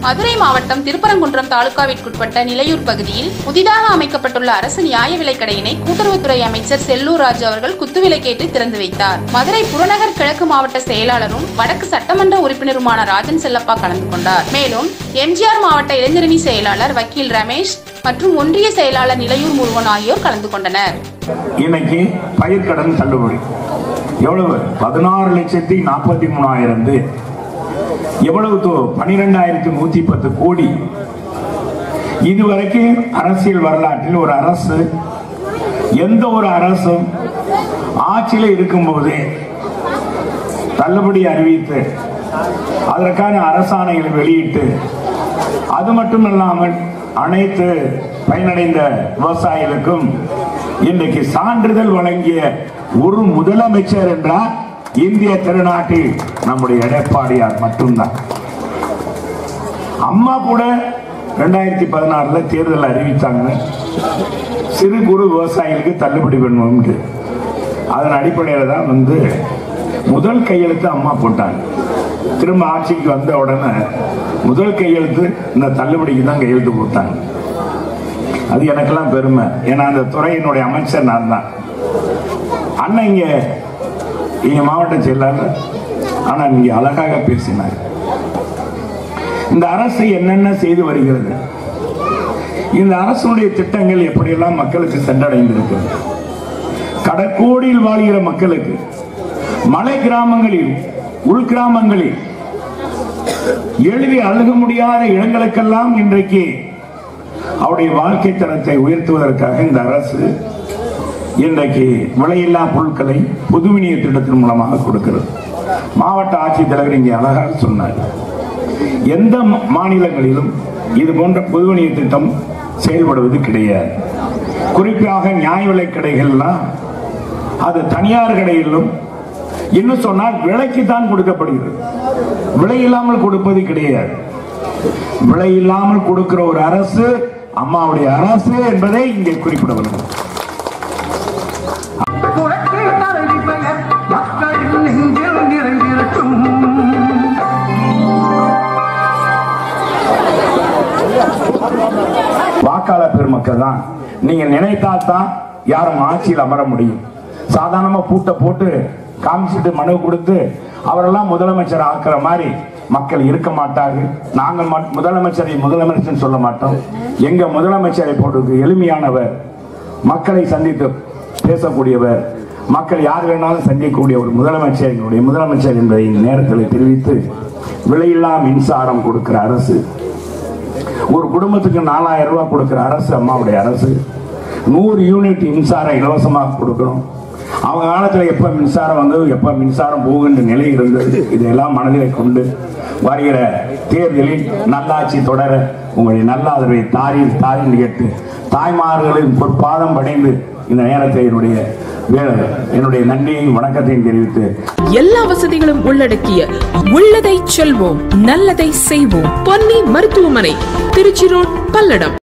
மதுரை மாவட்டம் திருப்பரங்குன்றம் தாலுகாவிற்குட்பட்ட நிலையூர் பகுதியில் புதிதாக அமைக்கப்பட்டுள்ள அரசு நியாய விலைக்கடையினை கூட்டுறவுத்துறை அமைச்சர் செல்லூர் ராஜு அவர்கள் குத்துவிலை கேட்டு திறந்து வைத்தார் மதுரை புறநகர் கிழக்கு மாவட்ட செயலாளரும் வடக்கு சட்டமன்ற உறுப்பினருமான ராஜன் செல்லப்பா கலந்து கொண்டார் மேலும் எம்ஜிஆர் மாவட்ட இளைஞரணி செயலாளர் வக்கீல் ரமேஷ் மற்றும் ஒன்றிய செயலாளர் நிலையூர் முருகன் ஆகியோர் கலந்து கொண்டனர் இன்னைக்கு பயிர்க்கடன் தள்ளுபடி எவ்வளவு பதினாறு லட்சத்தி நாற்பத்தி மூணாயிரம் பேர் எவ்வளவு தோ பனிரெண்டாயிரத்தி நூத்தி பத்து கோடி இதுவரைக்கும் அரசியல் வரலாற்றில் ஒரு அரசு எந்த ஒரு அரசும் ஆட்சியில் இருக்கும்போது தள்ளுபடி அறிவித்து அதற்கான அரசாணைகளை வெளியிட்டு அது மட்டும் இல்லாமல் அனைத்து பயனடைந்த விவசாயிகளுக்கும் இன்றைக்கு சான்றிதழ் வழங்கிய ஒரு முதலமைச்சர் என்றால் இந்திய திருநாட்டில் நம்முடைய எடப்பாடியார் மட்டும்தான் அம்மா கூட ரெண்டாயிரத்தி பதினாறுல தேர்தல் அறிவித்தாங்க சிறு குறு விவசாயிகளுக்கு தள்ளுபடி பண்ணுவோம்ட்டு அதன் அடிப்படையில் தான் வந்து முதல் கையெழுத்து அம்மா போட்டாங்க திரும்ப ஆட்சிக்கு வந்த உடனே முதல் கையெழுத்து இந்த தள்ளுபடிக்கு தான் கையெழுத்து போட்டாங்க அது எனக்கெல்லாம் பெருமை ஏன்னா அந்த துறையினுடைய அமைச்சர் நான் தான் அண்ணன் இங்க இங்க மாவட்ட செயலாளர் ஆனா நீங்க அழகாக பேசினார் இந்த அரசு என்னென்ன செய்து வருகிறது இந்த அரசுடைய திட்டங்கள் எப்படியெல்லாம் மக்களுக்கு சென்றடைந்திருக்கிறது கடற்கோடியில் வாழ்கிற மக்களுக்கு மலை கிராமங்களில் உள் கிராமங்களில் எழுதி அழுக முடியாத இடங்களுக்கெல்லாம் இன்றைக்கு அவருடைய வாழ்க்கை தரத்தை உயர்த்துவதற்காக இந்த அரசு இன்றைக்கு விலையில்லா பொருட்களை பொது விநியோக திட்டத்தின் மூலமாக கொடுக்கிறது மாவட்ட ஆட்சித்தலைவர் இங்கே அழகாக சொன்னார் எந்த மா- மாநிலங்களிலும் இது போன்ற பொது விநியோக திட்டம் செயல்படுவது கிடையாது குறிப்பாக நியாய விலை கடைகள்லாம் அது தனியார் கடையிலும் இன்னும் சொன்னால் விலைக்கு தான் கொடுக்கப்படுகிறது விலை இல்லாமல் கொடுப்பது கிடையாது விலை இல்லாமல் கொடுக்கிற ஒரு அரசு அம்மாவுடைய அரசு என்பதை இங்கே குறிப்பிட வேண்டும் புரட்சி தலைவி பெயர் மக்களின் நெஞ்சில் நிறைந்திருக்கும் வாக்காளர் பெருமக்கள் தான் நீங்க நினைத்தால் தான் யாரும் ஆட்சியில் அமர முடியும் சாதாரணமா பூட்டை போட்டு காமிச்சிட்டு மனு கொடுத்து அவரெல்லாம் முதலமைச்சர் ஆக்குற மாதிரி மக்கள் இருக்க மாட்டார்கள் நாங்கள் மட்- முதலமைச்சரை முதலமைச்சர் சொல்ல மாட்டோம் எங்க முதலமைச்சரை போட்டது எளிமையானவர் மக்களை சந்தித்து பேசக்கூடியவர் மக்கள் யார் வேணாலும் சந்திக்கக்கூடிய ஒரு முதலமைச்சர் எங்களுடைய முதலமைச்சர் என்பதை இந்த நேரத்தில் தெரிவித்து விலையில்லா மின்சாரம் கொடுக்கிற அரசு ஒரு குடும்பத்துக்கு நாலாயிரம் ரூபாய் கொடுக்கிற அரசு அம்மாவுடைய அரசு நூறு யூனிட் மின்சாரம் இலவசமாக கொடுக்கணும் அவங்க காலத்தில் எப்போ மின்சாரம் வந்து எப்போ மின்சாரம் போகுன்ற நிலை இருந்தது இதையெல்லாம் மனதிலே கொண்டு வருகிற தேர்தலில் நல்லாட்சி தொடர உங்களுடைய நல்ல ஆதரவை தாரில் தாரில் கேட்டு தாய்மார்களின் பொற்பாதம் படைந்து இந்த நேரத்தில் என்னுடைய வே- என்னுடைய நன்றியையும் வணக்கத்தையும் தெரிவித்து எல்லா வசதிகளும் உள்ளடக்கிய உள்ளதை செல்வோம் நல்லதை செய்வோம் பொன்னி மருத்துவமனை திருச்சி ரோட் பல்லடம்